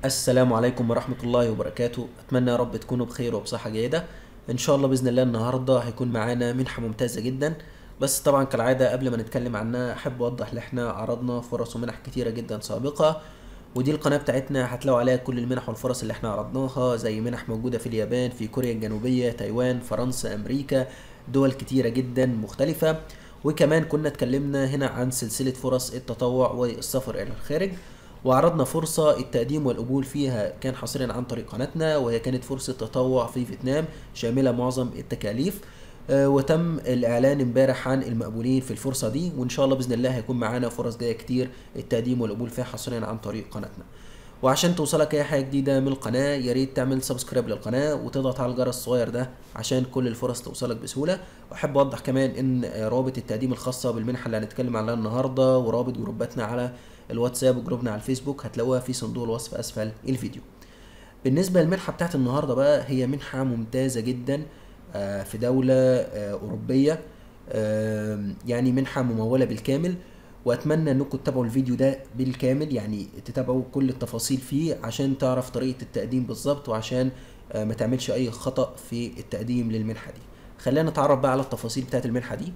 السلام عليكم ورحمة الله وبركاته أتمنى يا رب تكونوا بخير وبصحة جيدة إن شاء الله بإذن الله النهاردة هيكون معانا منحة ممتازة جدا بس طبعا كالعادة قبل ما نتكلم عنها أحب أوضح إن إحنا عرضنا فرص ومنح كتيرة جدا سابقة ودي القناة بتاعتنا هتلاقوا عليها كل المنح والفرص اللي احنا عرضناها زي منح موجودة في اليابان في كوريا الجنوبية تايوان فرنسا أمريكا دول كتيرة جدا مختلفة وكمان كنا اتكلمنا هنا عن سلسلة فرص التطوع والسفر إلى الخارج وعرضنا فرصة التقديم والقبول فيها كان حصريا عن طريق قناتنا وهي كانت فرصة تطوع في فيتنام شاملة معظم التكاليف آه، وتم الإعلان امبارح عن المقبولين في الفرصة دي وإن شاء الله بإذن الله هيكون معانا فرص جاية كتير التقديم والقبول فيها حصريا عن طريق قناتنا وعشان توصلك اي حاجه جديده من القناه يا ريت تعمل سبسكرايب للقناه وتضغط على الجرس الصغير ده عشان كل الفرص توصلك بسهوله واحب اوضح كمان ان رابط التقديم الخاصه بالمنحه اللي هنتكلم عنها النهارده ورابط جروباتنا على الواتساب وجروبنا على الفيسبوك هتلاقوها في صندوق الوصف اسفل الفيديو بالنسبه للمنحه بتاعت النهارده بقى هي منحه ممتازه جدا آه، في دوله آه، اوروبيه آم، يعني منحه مموله بالكامل واتمنى انكم تتابعوا الفيديو ده بالكامل يعني تتابعوا كل التفاصيل فيه عشان تعرف طريقه التقديم بالظبط وعشان آه، ما تعملش اي خطا في التقديم للمنحه دي خلينا نتعرف بقى على التفاصيل بتاعت المنحه دي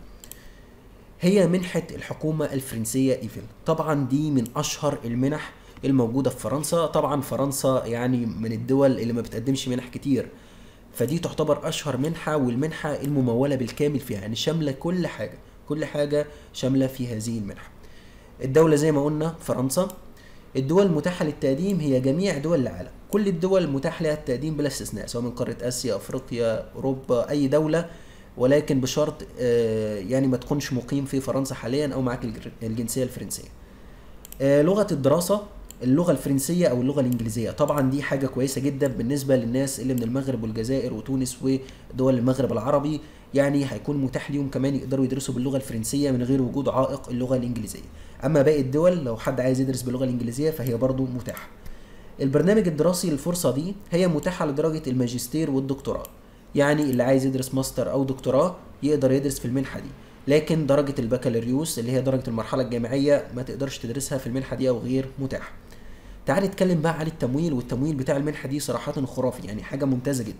هي منحة الحكومة الفرنسية ايفل طبعا دي من اشهر المنح الموجودة في فرنسا طبعا فرنسا يعني من الدول اللي ما بتقدمش منح كتير فدي تعتبر اشهر منحة والمنحة الممولة بالكامل فيها يعني شاملة كل حاجة كل حاجة شاملة في هذه المنحة الدولة زي ما قلنا فرنسا الدول المتاحة للتقديم هي جميع دول العالم كل الدول المتاح لها التقديم بلا استثناء سواء من قارة آسيا أفريقيا أوروبا أي دولة ولكن بشرط آه، يعني ما تكونش مقيم في فرنسا حاليا أو معاك الجر- الجنسية الفرنسية آه، لغة الدراسة اللغة الفرنسية أو اللغة الإنجليزية طبعا دي حاجة كويسة جدا بالنسبة للناس اللي من المغرب والجزائر وتونس ودول المغرب العربي يعني هيكون متاح ليهم كمان يقدروا يدرسوا باللغة الفرنسية من غير وجود عائق اللغة الإنجليزية أما باقي الدول لو حد عايز يدرس باللغة الإنجليزية فهي برضو متاحة البرنامج الدراسي للفرصة دي هي متاحة لدرجة الماجستير والدكتوراه يعني اللي عايز يدرس ماستر أو دكتوراه يقدر يدرس في المنحة دي لكن درجة البكالوريوس اللي هي درجة المرحلة الجامعية ما تقدرش تدرسها في المنحة دي أو غير متاحة تعال نتكلم بقى عن التمويل والتمويل بتاع المنحة دي صراحة خرافي يعني حاجة ممتازة جدا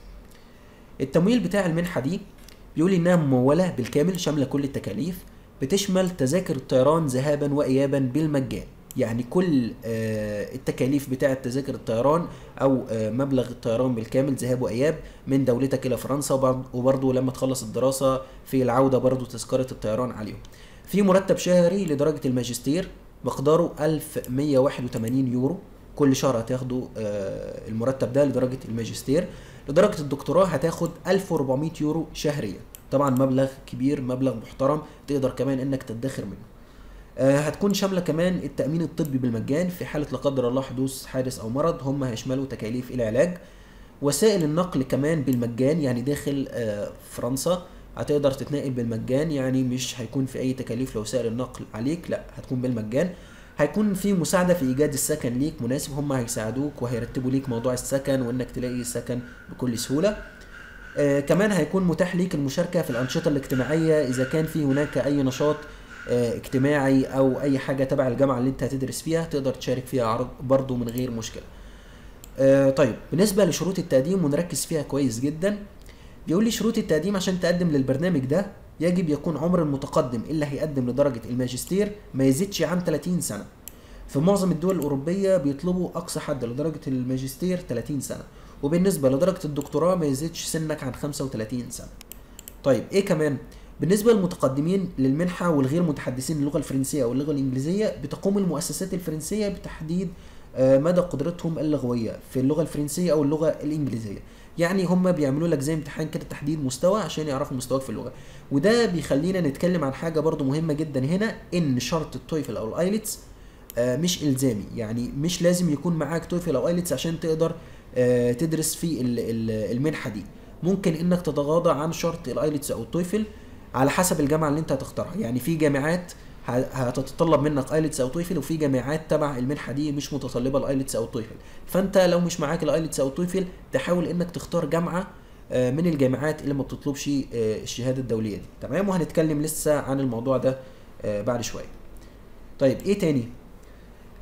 التمويل بتاع المنحة دي بيقول إنها ممولة بالكامل شاملة كل التكاليف بتشمل تذاكر الطيران ذهابا وإيابا بالمجان يعني كل آه، التكاليف بتاعة تذاكر الطيران أو آه، مبلغ الطيران بالكامل ذهاب وإياب من دولتك إلى فرنسا وبرض- وبرضه لما تخلص الدراسة في العودة برضه تذكرة الطيران عليهم في مرتب شهري لدرجة الماجستير مقداره 1181 يورو كل شهر هتاخدوا آه، المرتب ده لدرجة الماجستير لدرجة الدكتوراه هتاخد 1400 يورو شهريا طبعا مبلغ كبير مبلغ محترم تقدر كمان انك تدخر منه آه، هتكون شامله كمان التامين الطبي بالمجان في حاله لا قدر الله حدوث حادث او مرض هم هيشملوا تكاليف العلاج وسائل النقل كمان بالمجان يعني داخل آه، فرنسا هتقدر تتنقل بالمجان يعني مش هيكون في اي تكاليف لوسائل النقل عليك لا هتكون بالمجان هيكون في مساعدة في إيجاد السكن ليك مناسب هم هيساعدوك وهيرتبوا ليك موضوع السكن وإنك تلاقي سكن بكل سهولة آه كمان هيكون متاح ليك المشاركة في الأنشطة الاجتماعية إذا كان في هناك أي نشاط آه اجتماعي أو أي حاجة تبع الجامعة اللي أنت هتدرس فيها تقدر تشارك فيها عرض برضو من غير مشكلة آه طيب بالنسبة لشروط التقديم ونركز فيها كويس جدا بيقول لي شروط التقديم عشان تقدم للبرنامج ده يجب يكون عمر المتقدم اللي هيقدم لدرجة الماجستير ما يزيدش عن 30 سنة في معظم الدول الأوروبية بيطلبوا أقصى حد لدرجة الماجستير 30 سنة وبالنسبة لدرجة الدكتوراه ما يزيدش سنك عن 35 سنة طيب ايه كمان بالنسبة للمتقدمين للمنحة والغير متحدثين اللغة الفرنسية أو اللغة الإنجليزية بتقوم المؤسسات الفرنسية بتحديد آه، مدى قدرتهم اللغوية في اللغة الفرنسية أو اللغة الإنجليزية يعني هم بيعملوا لك زي امتحان كده تحديد مستوى عشان يعرفوا مستواك في اللغة وده بيخلينا نتكلم عن حاجة برضو مهمة جدا هنا إن شرط التويفل أو الآيلتس آه، مش الزامي يعني مش لازم يكون معاك تويفل او ايلتس عشان تقدر آه، تدرس في ال- ال- المنحه دي ممكن انك تتغاضى عن شرط الايلتس او التويفل على حسب الجامعه اللي انت هتختارها يعني في جامعات ه- هتتطلب منك ايلتس او تويفل وفي جامعات تبع المنحه دي مش متطلبه الايلتس او التويفل فانت لو مش معاك الايلتس او التويفل تحاول انك تختار جامعه آه، من الجامعات اللي ما بتطلبش آه، الشهاده الدوليه دي تمام وهنتكلم لسه عن الموضوع ده آه، بعد شويه طيب ايه تاني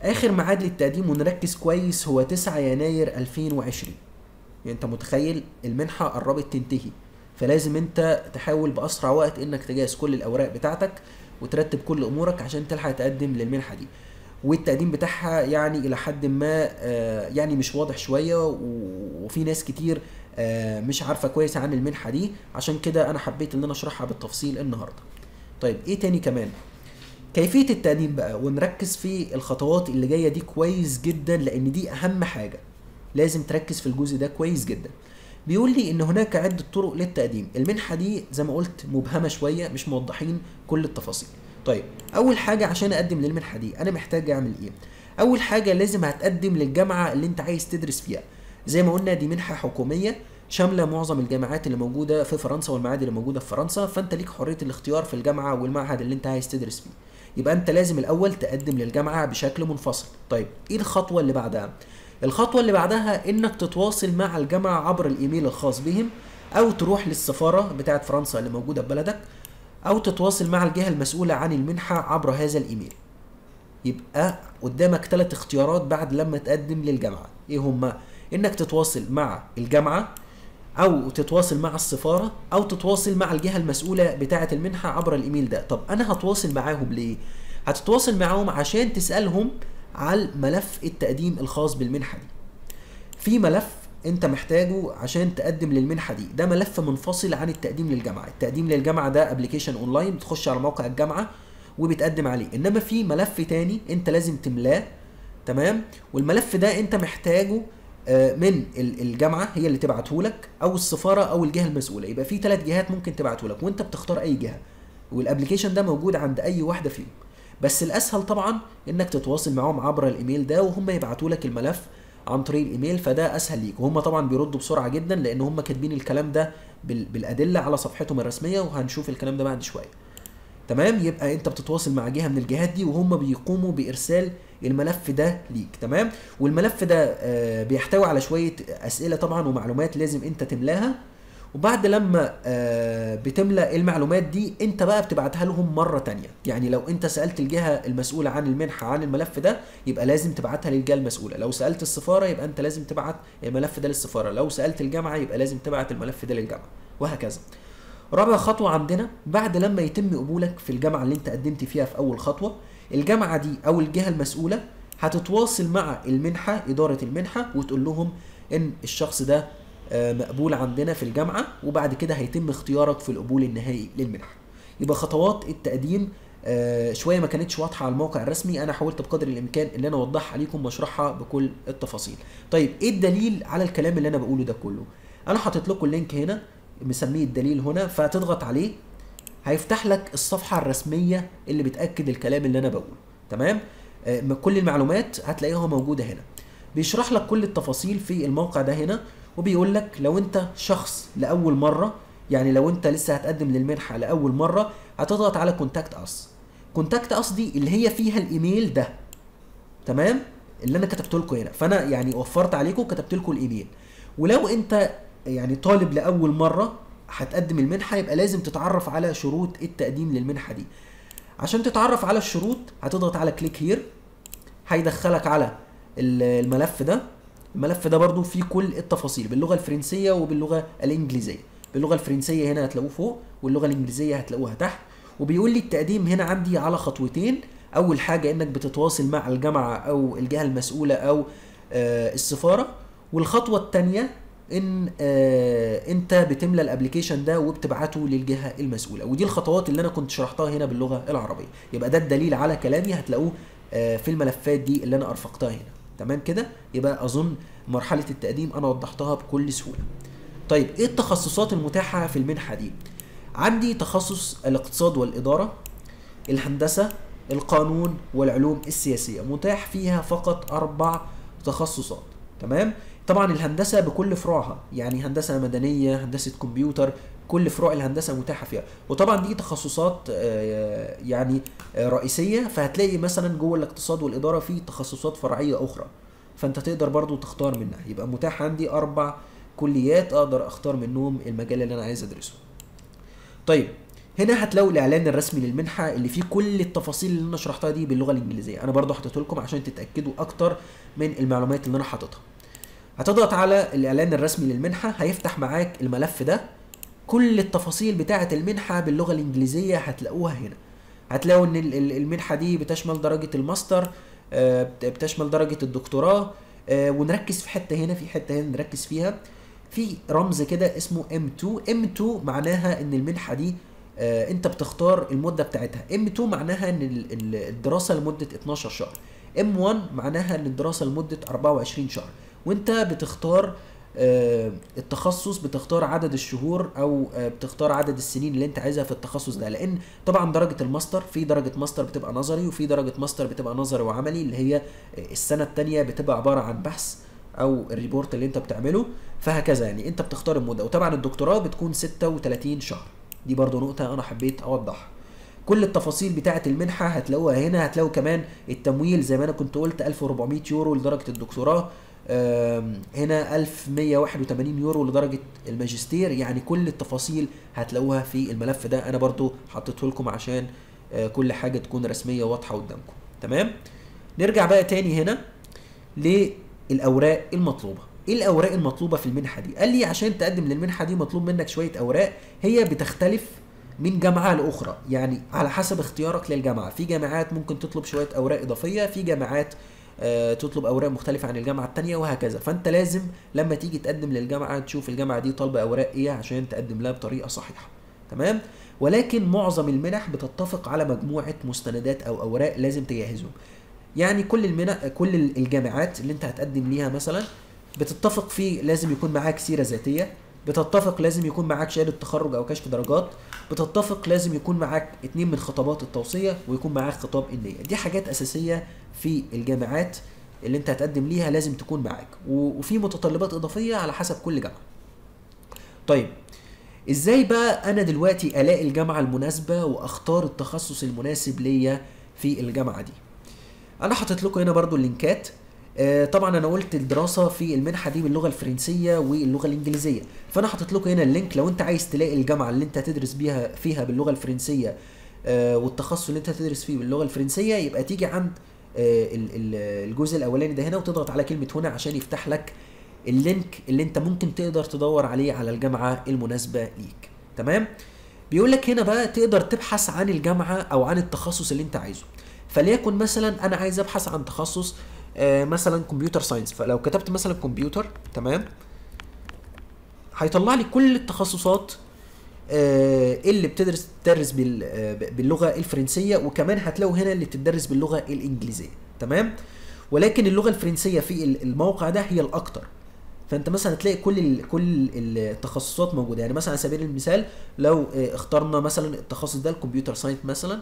اخر ميعاد للتقديم ونركز كويس هو 9 يناير 2020 يعني انت متخيل المنحه قربت تنتهي فلازم انت تحاول باسرع وقت انك تجهز كل الاوراق بتاعتك وترتب كل امورك عشان تلحق تقدم للمنحه دي والتقديم بتاعها يعني الى حد ما آه، يعني مش واضح شويه و- وفي ناس كتير آه، مش عارفه كويس عن المنحه دي عشان كده انا حبيت ان انا اشرحها بالتفصيل النهارده طيب ايه تاني كمان كيفيه التقديم بقى ونركز في الخطوات اللي جايه دي كويس جدا لان دي اهم حاجه لازم تركز في الجزء ده كويس جدا بيقول لي ان هناك عده طرق للتقديم المنحه دي زي ما قلت مبهمه شويه مش موضحين كل التفاصيل طيب اول حاجه عشان اقدم للمنحه دي انا محتاج اعمل ايه اول حاجه لازم هتقدم للجامعه اللي انت عايز تدرس فيها زي ما قلنا دي منحه حكوميه شامله معظم الجامعات اللي موجوده في فرنسا والمعاهد اللي موجوده في فرنسا فانت ليك حريه الاختيار في الجامعه والمعهد اللي انت عايز تدرس فيه يبقى انت لازم الاول تقدم للجامعه بشكل منفصل طيب ايه الخطوه اللي بعدها الخطوه اللي بعدها انك تتواصل مع الجامعه عبر الايميل الخاص بهم او تروح للسفاره بتاعه فرنسا اللي موجوده في بلدك او تتواصل مع الجهه المسؤوله عن المنحه عبر هذا الايميل يبقى قدامك ثلاث اختيارات بعد لما تقدم للجامعه ايه هما انك تتواصل مع الجامعه او تتواصل مع السفاره او تتواصل مع الجهه المسؤوله بتاعه المنحه عبر الايميل ده طب انا هتواصل معاهم ليه هتتواصل معاهم عشان تسالهم على ملف التقديم الخاص بالمنحه دي في ملف انت محتاجه عشان تقدم للمنحه دي ده ملف منفصل عن التقديم للجامعه التقديم للجامعه ده ابلكيشن اونلاين بتخش على موقع الجامعه وبتقدم عليه انما في ملف تاني انت لازم تملاه تمام والملف ده انت محتاجه آه، من ال- الجامعه هي اللي تبعته لك او السفاره او الجهه المسؤوله يبقى في ثلاث جهات ممكن تبعته لك وانت بتختار اي جهه والابلكيشن ده موجود عند اي واحده فيهم بس الاسهل طبعا انك تتواصل معاهم عبر الايميل ده وهم يبعتوا لك الملف عن طريق الايميل فده اسهل ليك وهم طبعا بيردوا بسرعه جدا لان هم كاتبين الكلام ده بال- بالادله على صفحتهم الرسميه وهنشوف الكلام ده بعد شويه تمام يبقى انت بتتواصل مع جهه من الجهات دي وهم بيقوموا بارسال الملف ده ليك تمام والملف ده آه، بيحتوي على شويه اسئله طبعا ومعلومات لازم انت تملاها وبعد لما آه، بتملى المعلومات دي انت بقى بتبعتها لهم مره تانية يعني لو انت سالت الجهه المسؤوله عن المنحه عن الملف ده يبقى لازم تبعتها للجهه المسؤوله لو سالت السفاره يبقى انت لازم تبعت الملف ده للسفاره لو سالت الجامعه يبقى لازم تبعت الملف ده للجامعه وهكذا رابع خطوة عندنا بعد لما يتم قبولك في الجامعة اللي انت قدمت فيها في أول خطوة الجامعة دي أو الجهة المسؤولة هتتواصل مع المنحة إدارة المنحة وتقول لهم إن الشخص ده آه، مقبول عندنا في الجامعة وبعد كده هيتم اختيارك في القبول النهائي للمنحة يبقى خطوات التقديم آه، شويه ما كانتش واضحه على الموقع الرسمي انا حاولت بقدر الامكان ان انا اوضحها ليكم واشرحها بكل التفاصيل طيب ايه الدليل على الكلام اللي انا بقوله ده كله انا حاطط لكم اللينك هنا مسميه الدليل هنا فتضغط عليه هيفتح لك الصفحه الرسميه اللي بتاكد الكلام اللي انا بقوله تمام آه، كل المعلومات هتلاقيها موجوده هنا بيشرح لك كل التفاصيل في الموقع ده هنا وبيقول لك لو انت شخص لاول مره يعني لو انت لسه هتقدم للمنحه لاول مره هتضغط على كونتاكت اس كونتاكت اس دي اللي هي فيها الايميل ده تمام اللي انا كتبت لكم هنا فانا يعني وفرت عليكم كتبت لكم الايميل ولو انت يعني طالب لاول مره هتقدم المنحه يبقى لازم تتعرف على شروط التقديم للمنحه دي عشان تتعرف على الشروط هتضغط على كليك هير هيدخلك على ال- الملف ده الملف ده برضو فيه كل التفاصيل باللغه الفرنسيه وباللغه الانجليزيه باللغه الفرنسيه هنا هتلاقوه فوق واللغه الانجليزيه هتلاقوها تحت وبيقول لي التقديم هنا عندي على خطوتين اول حاجه انك بتتواصل مع الجامعه او الجهه المسؤوله او آه، السفاره والخطوه الثانيه ان آه انت بتملى الابلكيشن ده وبتبعته للجهه المسؤوله ودي الخطوات اللي انا كنت شرحتها هنا باللغه العربيه يبقى ده الدليل على كلامي هتلاقوه آه في الملفات دي اللي انا ارفقتها هنا تمام كده يبقى اظن مرحله التقديم انا وضحتها بكل سهوله طيب ايه التخصصات المتاحه في المنحه دي عندي تخصص الاقتصاد والاداره الهندسه القانون والعلوم السياسيه متاح فيها فقط اربع تخصصات تمام طبعا الهندسه بكل فروعها يعني هندسه مدنيه هندسه كمبيوتر كل فروع الهندسه متاحه فيها وطبعا دي تخصصات آه، يعني آه، رئيسيه فهتلاقي مثلا جوه الاقتصاد والاداره في تخصصات فرعيه اخرى فانت تقدر برضو تختار منها يبقى متاح عندي اربع كليات اقدر اختار منهم المجال اللي انا عايز ادرسه طيب هنا هتلاقوا الاعلان الرسمي للمنحه اللي فيه كل التفاصيل اللي انا شرحتها دي باللغه الانجليزيه انا برضو حطيته لكم عشان تتاكدوا اكتر من المعلومات اللي انا حاططها هتضغط على الاعلان الرسمي للمنحه هيفتح معاك الملف ده كل التفاصيل بتاعه المنحه باللغه الانجليزيه هتلاقوها هنا هتلاقوا ان ال- ال- المنحه دي بتشمل درجه الماستر آه، بت- بتشمل درجه الدكتوراه آه، ونركز في حته هنا في حته هنا نركز فيها في رمز كده اسمه M2 M2 معناها ان المنحه دي آه، انت بتختار المده بتاعتها M2 معناها ان ال- ال- الدراسه لمده 12 شهر M1 معناها ان الدراسه لمده 24 شهر وانت بتختار آه، التخصص بتختار عدد الشهور او آه، بتختار عدد السنين اللي انت عايزها في التخصص ده لان طبعا درجه الماستر في درجه ماستر بتبقى نظري وفي درجه ماستر بتبقى نظري وعملي اللي هي آه، السنه الثانيه بتبقى عباره عن بحث او الريبورت اللي انت بتعمله فهكذا يعني انت بتختار المده وطبعا الدكتوراه بتكون 36 شهر دي برضو نقطه انا حبيت اوضحها كل التفاصيل بتاعه المنحه هتلاقوها هنا هتلاقوا كمان التمويل زي ما انا كنت قلت 1400 يورو لدرجه الدكتوراه آم، هنا 1181 يورو لدرجه الماجستير يعني كل التفاصيل هتلاقوها في الملف ده انا برضو حطيته لكم عشان آه، كل حاجه تكون رسميه واضحه قدامكم تمام نرجع بقى تاني هنا للاوراق المطلوبه ايه الاوراق المطلوبه في المنحه دي قال لي عشان تقدم للمنحه دي مطلوب منك شويه اوراق هي بتختلف من جامعه لاخرى يعني على حسب اختيارك للجامعه في جامعات ممكن تطلب شويه اوراق اضافيه في جامعات آه، تطلب اوراق مختلفه عن الجامعه التانية وهكذا فانت لازم لما تيجي تقدم للجامعه تشوف الجامعه دي طالبه اوراق ايه عشان تقدم لها بطريقه صحيحه تمام ولكن معظم المنح بتتفق على مجموعه مستندات او اوراق لازم تجهزهم يعني كل المنح كل الجامعات اللي انت هتقدم ليها مثلا بتتفق في لازم يكون معاك سيره ذاتيه بتتفق لازم يكون معاك شهاده تخرج او كشف درجات بتتفق لازم يكون معاك اتنين من خطابات التوصيه ويكون معاك خطاب النيه دي حاجات اساسيه في الجامعات اللي انت هتقدم ليها لازم تكون معاك و- وفي متطلبات اضافيه على حسب كل جامعه طيب ازاي بقى انا دلوقتي الاقي الجامعه المناسبه واختار التخصص المناسب ليا في الجامعه دي انا حاطط لكم هنا برضو اللينكات آه، طبعا انا قلت الدراسه في المنحه دي باللغه الفرنسيه واللغه الانجليزيه فانا حاطط لكم هنا اللينك لو انت عايز تلاقي الجامعه اللي انت هتدرس بيها فيها باللغه الفرنسيه آه، والتخصص اللي انت هتدرس فيه باللغه الفرنسيه يبقى تيجي عند آه، ال- ال- الجزء الاولاني ده هنا وتضغط على كلمه هنا عشان يفتح لك اللينك اللي انت ممكن تقدر تدور عليه على الجامعه المناسبه ليك تمام بيقول لك هنا بقى تقدر تبحث عن الجامعه او عن التخصص اللي انت عايزه فليكن مثلا انا عايز ابحث عن تخصص آه، مثلا كمبيوتر ساينس فلو كتبت مثلا كمبيوتر تمام هيطلع لي كل التخصصات آه، اللي بتدرس تدرس بال- آه، باللغه الفرنسيه وكمان هتلاقوا هنا اللي بتدرس باللغه الانجليزيه تمام ولكن اللغه الفرنسيه في ال- الموقع ده هي الاكتر فانت مثلا هتلاقي كل ال كل التخصصات موجوده يعني مثلا على سبيل المثال لو آه، اخترنا مثلا التخصص ده الكمبيوتر ساينس مثلا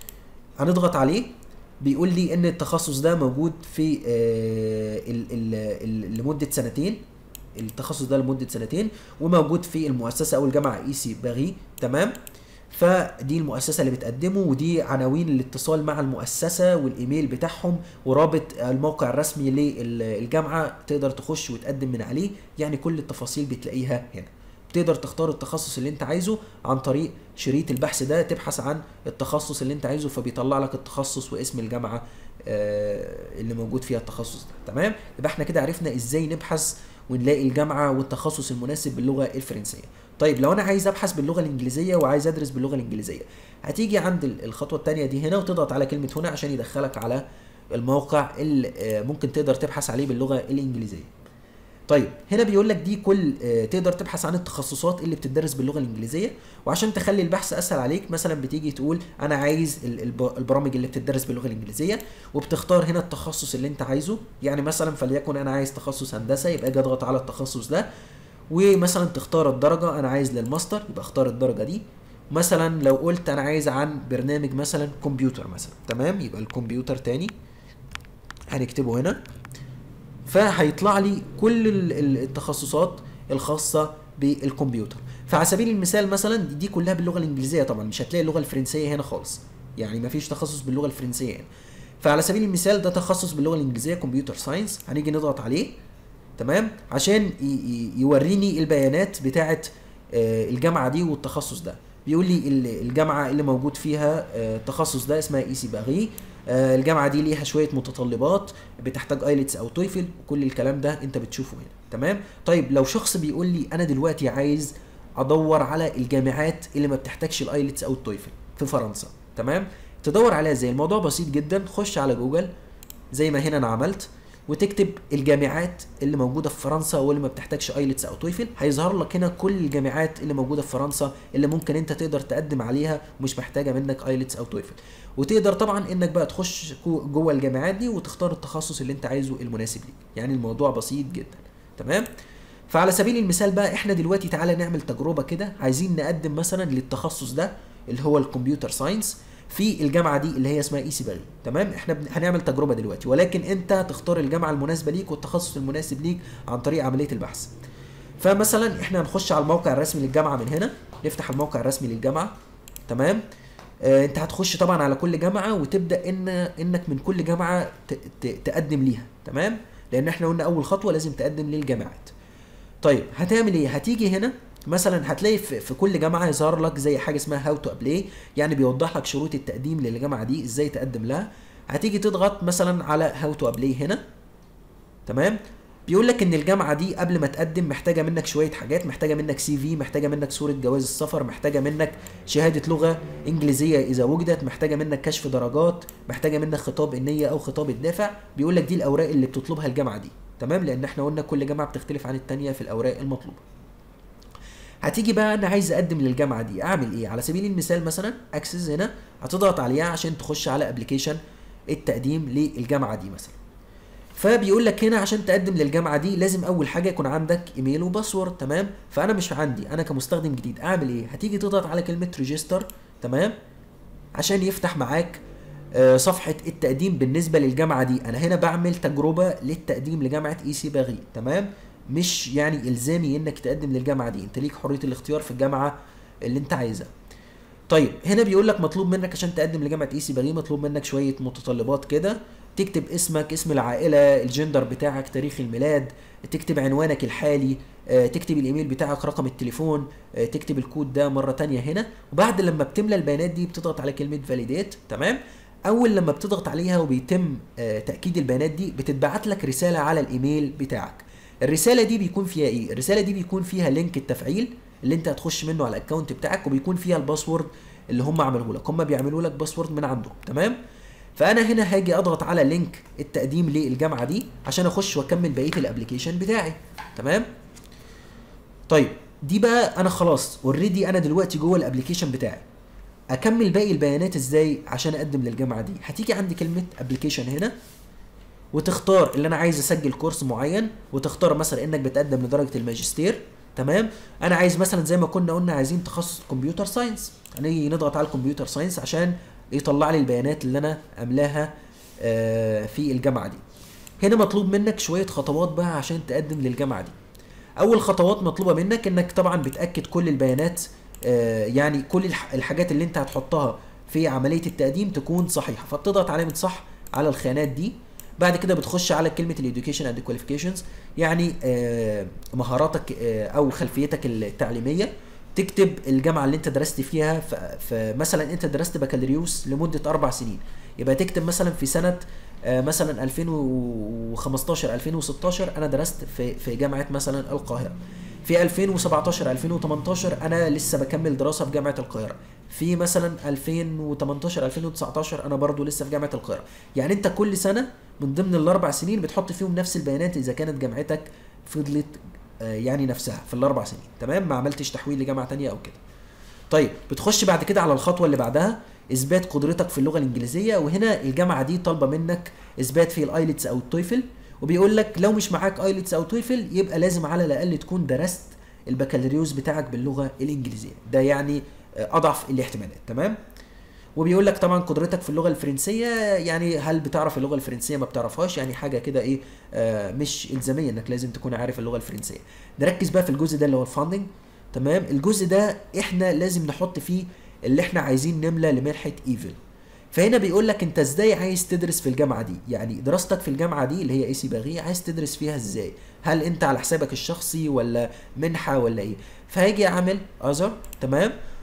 هنضغط عليه بيقول لي ان التخصص ده موجود في آه، ال- ال- ال- لمده سنتين التخصص ده لمده سنتين وموجود في المؤسسه او الجامعه اي سي باغي تمام فدي المؤسسه اللي بتقدمه ودي عناوين الاتصال مع المؤسسه والايميل بتاعهم ورابط الموقع الرسمي للجامعه تقدر تخش وتقدم من عليه يعني كل التفاصيل بتلاقيها هنا تقدر تختار التخصص اللي انت عايزه عن طريق شريط البحث ده تبحث عن التخصص اللي انت عايزه فبيطلع لك التخصص واسم الجامعه آه، اللي موجود فيها التخصص ده تمام يبقى احنا كده عرفنا ازاي نبحث ونلاقي الجامعه والتخصص المناسب باللغه الفرنسيه طيب لو انا عايز ابحث باللغه الانجليزيه وعايز ادرس باللغه الانجليزيه هتيجي عند ال- الخطوه الثانيه دي هنا وتضغط على كلمه هنا عشان يدخلك على الموقع اللي آه، ممكن تقدر تبحث عليه باللغه الانجليزيه طيب هنا بيقول لك دي كل آه، تقدر تبحث عن التخصصات اللي بتدرس باللغه الانجليزيه وعشان تخلي البحث اسهل عليك مثلا بتيجي تقول انا عايز ال- الب- البرامج اللي بتدرس باللغه الانجليزيه وبتختار هنا التخصص اللي انت عايزه يعني مثلا فليكن انا عايز تخصص هندسه يبقى اجي اضغط على التخصص ده ومثلا تختار الدرجه انا عايز للماستر يبقى اختار الدرجه دي مثلا لو قلت انا عايز عن برنامج مثلا كمبيوتر مثلا تمام يبقى الكمبيوتر تاني هنكتبه هنا فهيطلع لي كل ال- ال- التخصصات الخاصه بالكمبيوتر فعلى سبيل المثال مثلا دي دي كلها باللغه الانجليزيه طبعا مش هتلاقي اللغه الفرنسيه هنا خالص يعني ما فيش تخصص باللغه الفرنسيه هنا فعلى سبيل المثال ده تخصص باللغه الانجليزيه كمبيوتر ساينس هنيجي نضغط عليه تمام عشان ي- ي- يوريني البيانات بتاعه آه، الجامعه دي والتخصص ده بيقول لي ال- الجامعه اللي موجود فيها آه، التخصص ده اسمها اي سي باغي آه، الجامعه دي ليها شويه متطلبات بتحتاج ايلتس او تويفل وكل الكلام ده انت بتشوفه هنا تمام طيب لو شخص بيقول لي انا دلوقتي عايز ادور على الجامعات اللي ما بتحتاجش الايلتس او التويفل في فرنسا تمام تدور عليها ازاي الموضوع بسيط جدا خش على جوجل زي ما هنا انا عملت وتكتب الجامعات اللي موجوده في فرنسا واللي ما بتحتاجش ايلتس او تويفل هيظهر لك هنا كل الجامعات اللي موجوده في فرنسا اللي ممكن انت تقدر تقدم عليها ومش محتاجه منك ايلتس او تويفل وتقدر طبعا انك بقى تخش جو- جوه الجامعات دي وتختار التخصص اللي انت عايزه المناسب ليك يعني الموضوع بسيط جدا تمام فعلى سبيل المثال بقى احنا دلوقتي تعالى نعمل تجربه كده عايزين نقدم مثلا للتخصص ده اللي هو الكمبيوتر ساينس في الجامعه دي اللي هي اسمها اي سي باغي تمام احنا بن- هنعمل تجربه دلوقتي ولكن انت تختار الجامعه المناسبه ليك والتخصص المناسب ليك عن طريق عمليه البحث فمثلا احنا هنخش على الموقع الرسمي للجامعه من هنا نفتح الموقع الرسمي للجامعه تمام آه انت هتخش طبعا على كل جامعه وتبدا ان انك من كل جامعه ت- ت- تقدم ليها تمام لان احنا قلنا اول خطوه لازم تقدم للجامعات طيب هتعمل ايه هتيجي هنا مثلا هتلاقي في, في كل جامعه يظهر لك زي حاجه اسمها هاو تو ابلاي يعني بيوضح لك شروط التقديم للجامعه دي ازاي تقدم لها هتيجي تضغط مثلا على هاو تو ابلاي هنا تمام بيقول لك ان الجامعه دي قبل ما تقدم محتاجه منك شويه حاجات محتاجه منك سي في محتاجه منك صوره جواز السفر محتاجه منك شهاده لغه انجليزيه اذا وجدت محتاجه منك كشف درجات محتاجه منك خطاب النيه او خطاب الدافع بيقول لك دي الاوراق اللي بتطلبها الجامعه دي تمام لان احنا قلنا كل جامعه بتختلف عن التانيه في الاوراق المطلوبه هتيجي بقى انا عايز اقدم للجامعه دي اعمل ايه على سبيل المثال مثلا اكسس هنا هتضغط عليها عشان تخش على ابلكيشن التقديم للجامعه دي مثلا فبيقول لك هنا عشان تقدم للجامعه دي لازم اول حاجه يكون عندك ايميل وباسورد تمام فانا مش عندي انا كمستخدم جديد اعمل ايه هتيجي تضغط على كلمه ريجستر تمام عشان يفتح معاك آه، صفحه التقديم بالنسبه للجامعه دي انا هنا بعمل تجربه للتقديم لجامعه اي سي باغي تمام مش يعني الزامي انك تقدم للجامعه دي انت ليك حريه الاختيار في الجامعه اللي انت عايزها طيب هنا بيقول لك مطلوب منك عشان تقدم لجامعه اي سي باغي مطلوب منك شويه متطلبات كده تكتب اسمك اسم العائله الجندر بتاعك تاريخ الميلاد تكتب عنوانك الحالي آه، تكتب الايميل بتاعك رقم التليفون آه، تكتب الكود ده مره تانية هنا وبعد لما بتملى البيانات دي بتضغط على كلمه فاليديت تمام اول لما بتضغط عليها وبيتم آه، تاكيد البيانات دي بتتبعت لك رساله على الايميل بتاعك الرساله دي بيكون فيها ايه الرساله دي بيكون فيها لينك التفعيل اللي انت هتخش منه على الاكونت بتاعك وبيكون فيها الباسورد اللي هم عملوه لك هم بيعملوا لك باسورد من عندهم تمام فانا هنا هاجي اضغط على لينك التقديم للجامعه دي عشان اخش واكمل بقيه الابلكيشن بتاعي تمام طيب دي بقى انا خلاص اوريدي انا دلوقتي جوه الابلكيشن بتاعي اكمل باقي البيانات ازاي عشان اقدم للجامعه دي هتيجي عند كلمه ابلكيشن هنا وتختار اللي انا عايز اسجل كورس معين وتختار مثلا انك بتقدم لدرجه الماجستير تمام انا عايز مثلا زي ما كنا قلنا عايزين تخصص كمبيوتر ساينس هنيجي نضغط على الكمبيوتر ساينس عشان يطلع لي البيانات اللي انا املاها آه، في الجامعه دي هنا مطلوب منك شويه خطوات بقى عشان تقدم للجامعه دي اول خطوات مطلوبه منك انك طبعا بتاكد كل البيانات آه، يعني كل الح- الحاجات اللي انت هتحطها في عمليه التقديم تكون صحيحه فبتضغط علامه صح على الخانات دي بعد كده بتخش على كلمه الاديوكيشن اند كواليفيكيشنز يعني آه، مهاراتك آه، او خلفيتك التعليميه تكتب الجامعه اللي انت درست فيها ف- فمثلا انت درست بكالوريوس لمده اربع سنين يبقى تكتب مثلا في سنه آه، مثلا 2015 2016 انا درست في في جامعه مثلا القاهره في 2017 2018 انا لسه بكمل دراسه في جامعه القاهره في مثلا 2018 2019 انا برضو لسه في جامعه القاهره يعني انت كل سنه من ضمن الاربع سنين بتحط فيهم نفس البيانات اذا كانت جامعتك فضلت آه، يعني نفسها في الاربع سنين تمام ما عملتش تحويل لجامعه تانية او كده طيب بتخش بعد كده على الخطوه اللي بعدها اثبات قدرتك في اللغه الانجليزيه وهنا الجامعه دي طالبه منك اثبات في الايلتس او التويفل وبيقول لك لو مش معاك ايلتس او تويفل يبقى لازم على الاقل تكون درست البكالوريوس بتاعك باللغه الانجليزيه ده يعني آه، اضعف الاحتمالات تمام وبيقول لك طبعا قدرتك في اللغه الفرنسيه يعني هل بتعرف اللغه الفرنسيه ما بتعرفهاش يعني حاجه كده ايه آه مش الزاميه انك لازم تكون عارف اللغه الفرنسيه نركز بقى في الجزء ده اللي هو الفاندنج تمام الجزء ده احنا لازم نحط فيه اللي احنا عايزين نملى لمنحه ايفل فهنا بيقول لك انت ازاي عايز تدرس في الجامعه دي يعني دراستك في الجامعه دي اللي هي اي سي باغي عايز تدرس فيها ازاي هل انت على حسابك الشخصي ولا منحه ولا ايه فهاجي اعمل اذر تمام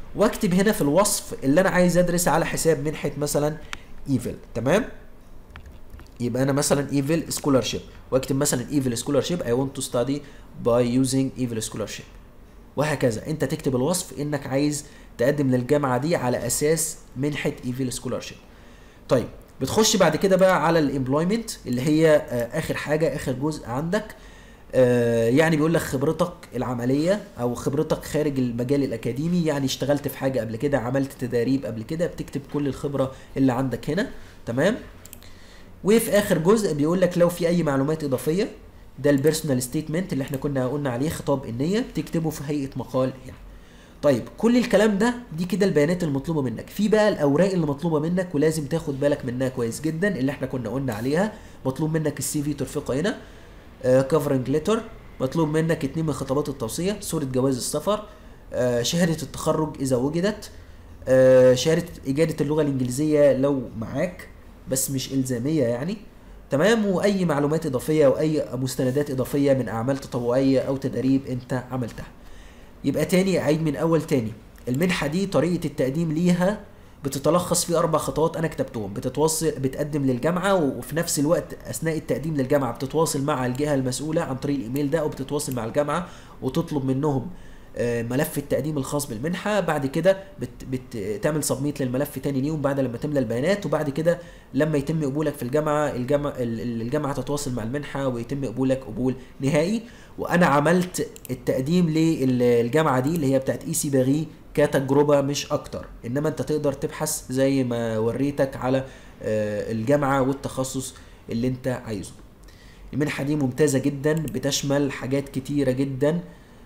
واكتب هنا في الوصف اللي انا عايز ادرس على حساب منحه مثلا ايفل تمام يبقى انا مثلا ايفل سكولارشيب واكتب مثلا ايفل سكولارشيب اي ونت تو ستادي باي يوزنج ايفل سكولارشيب وهكذا انت تكتب الوصف انك عايز تقدم للجامعه دي على اساس منحه ايفل سكولارشيب طيب بتخش بعد كده بقى على الامبلويمنت اللي هي آه اخر حاجه اخر جزء عندك آه يعني بيقول لك خبرتك العمليه او خبرتك خارج المجال الاكاديمي يعني اشتغلت في حاجه قبل كده عملت تدريب قبل كده بتكتب كل الخبره اللي عندك هنا تمام وفي اخر جزء بيقول لك لو في اي معلومات اضافيه ده البيرسونال ستيتمنت اللي احنا كنا قلنا عليه خطاب النيه بتكتبه في هيئه مقال يعني طيب كل الكلام ده دي كده البيانات المطلوبه منك في بقى الاوراق اللي مطلوبه منك ولازم تاخد بالك منها كويس جدا اللي احنا كنا قلنا عليها مطلوب منك السي في ترفقه هنا كفرنج ليتر مطلوب منك اتنين من خطابات التوصيه صوره جواز السفر آه شهاده التخرج اذا وجدت آه شهاده اجاده اللغه الانجليزيه لو معاك بس مش الزاميه يعني تمام واي معلومات اضافيه واي مستندات اضافيه من اعمال تطوعيه او تدريب انت عملتها يبقى تاني اعيد من اول تاني المنحه دي طريقه التقديم ليها بتتلخص في اربع خطوات انا كتبتهم بتتواصل بتقدم للجامعه وفي نفس الوقت اثناء التقديم للجامعه بتتواصل مع الجهه المسؤوله عن طريق الايميل ده او بتتواصل مع الجامعه وتطلب منهم ملف التقديم الخاص بالمنحه بعد كده بت بتعمل سبميت للملف تاني ليهم بعد لما تملى البيانات وبعد كده لما يتم قبولك في الجامعه الجامعه الجامعه تتواصل مع المنحه ويتم قبولك قبول نهائي وانا عملت التقديم للجامعه دي اللي هي بتاعت اي سي باغي كتجربه مش اكتر انما انت تقدر تبحث زي ما وريتك على الجامعه والتخصص اللي انت عايزه المنحه دي ممتازه جدا بتشمل حاجات كتيره جدا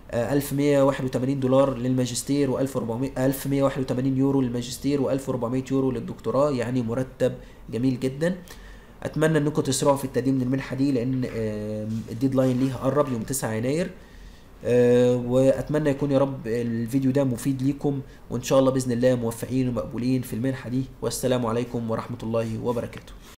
1181 دولار للماجستير و1400 1181 يورو للماجستير و1400 يورو للدكتوراه يعني مرتب جميل جدا اتمنى انكم تسرعوا في التقديم للمنحه دي لان الديدلاين ليها قرب يوم 9 يناير واتمنى يكون يا رب الفيديو ده مفيد ليكم وان شاء الله باذن الله موفقين ومقبولين في المنحه دي والسلام عليكم ورحمه الله وبركاته